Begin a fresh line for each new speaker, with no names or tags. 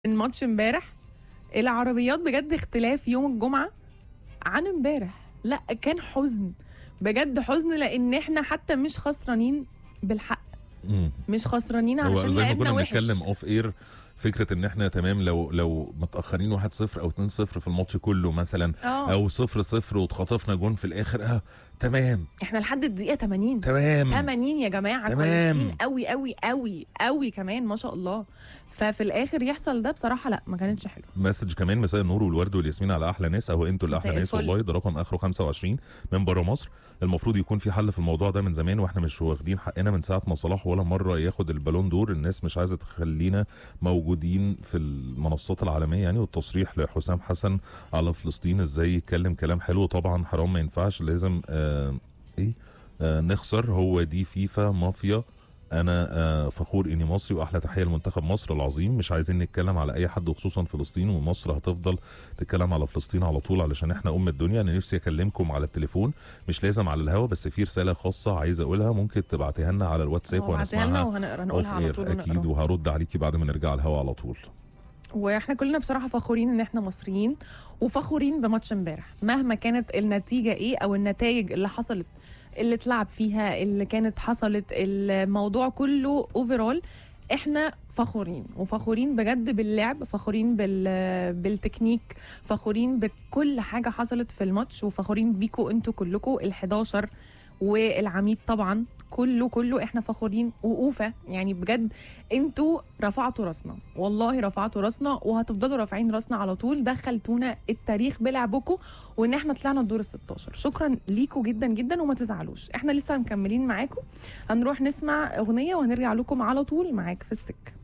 من ماتش امبارح العربيات بجد اختلاف يوم الجمعة عن امبارح لا كان حزن بجد حزن لان احنا حتى مش خسرانين بالحق
مم.
مش خسرانين
هو
علشان
زي ما
لعبنا
كنا
وحش
بنتكلم اوف اير فكره ان احنا تمام لو لو متاخرين 1-0 او 2-0 في الماتش كله مثلا
اه
او 0-0 واتخطفنا جون في الاخر اه تمام
احنا لحد الدقيقة 80
تمام
80 يا جماعة
تمام.
كويسين قوي قوي قوي قوي كمان ما شاء الله ففي الاخر يحصل ده بصراحة لا ما كانتش حلوة
مسج كمان مساء النور والورد والياسمين على احلى ناس اهو انتوا اللي احلى
مساء
ناس
الفل.
والله ده رقم اخره 25 من بره مصر المفروض يكون في حل في الموضوع ده من زمان واحنا مش واخدين حقنا من ساعه ما صلاح ولا مره ياخد البالون دور الناس مش عايزه تخلينا موجودين في المنصات العالميه يعني والتصريح لحسام حسن على فلسطين ازاي يتكلم كلام حلو طبعا حرام ما ينفعش لازم آه ايه آه نخسر هو دي فيفا مافيا انا آه فخور اني مصري واحلى تحيه لمنتخب مصر العظيم مش عايزين نتكلم على اي حد خصوصا فلسطين ومصر هتفضل تتكلم على فلسطين على طول علشان احنا ام الدنيا انا نفسي اكلمكم على التليفون مش لازم على الهوا بس في رساله خاصه عايز اقولها ممكن تبعتيها لنا على الواتساب
وابعتها لنا
وهنسمعها
وهنقرا
اوف
نقولها على
اير
طول
اكيد
ونقراها.
وهرد عليكي بعد ما نرجع الهوا على طول
واحنا كلنا بصراحه فخورين ان احنا مصريين وفخورين بماتش امبارح مهما كانت النتيجه ايه او النتائج اللي حصلت اللي اتلعب فيها اللي كانت حصلت الموضوع كله اوفرول احنا فخورين وفخورين بجد باللعب فخورين بال بالتكنيك فخورين بكل حاجه حصلت في الماتش وفخورين بيكوا انتوا كلكوا ال11 والعميد طبعا كله كله احنا فخورين وقوفه يعني بجد انتوا رفعتوا راسنا والله رفعتوا راسنا وهتفضلوا رافعين راسنا على طول دخلتونا التاريخ بلعبكم وان احنا طلعنا الدور ال 16 شكرا ليكوا جدا جدا وما تزعلوش احنا لسه مكملين معاكم هنروح نسمع اغنيه وهنرجع لكم على طول معاك في السكه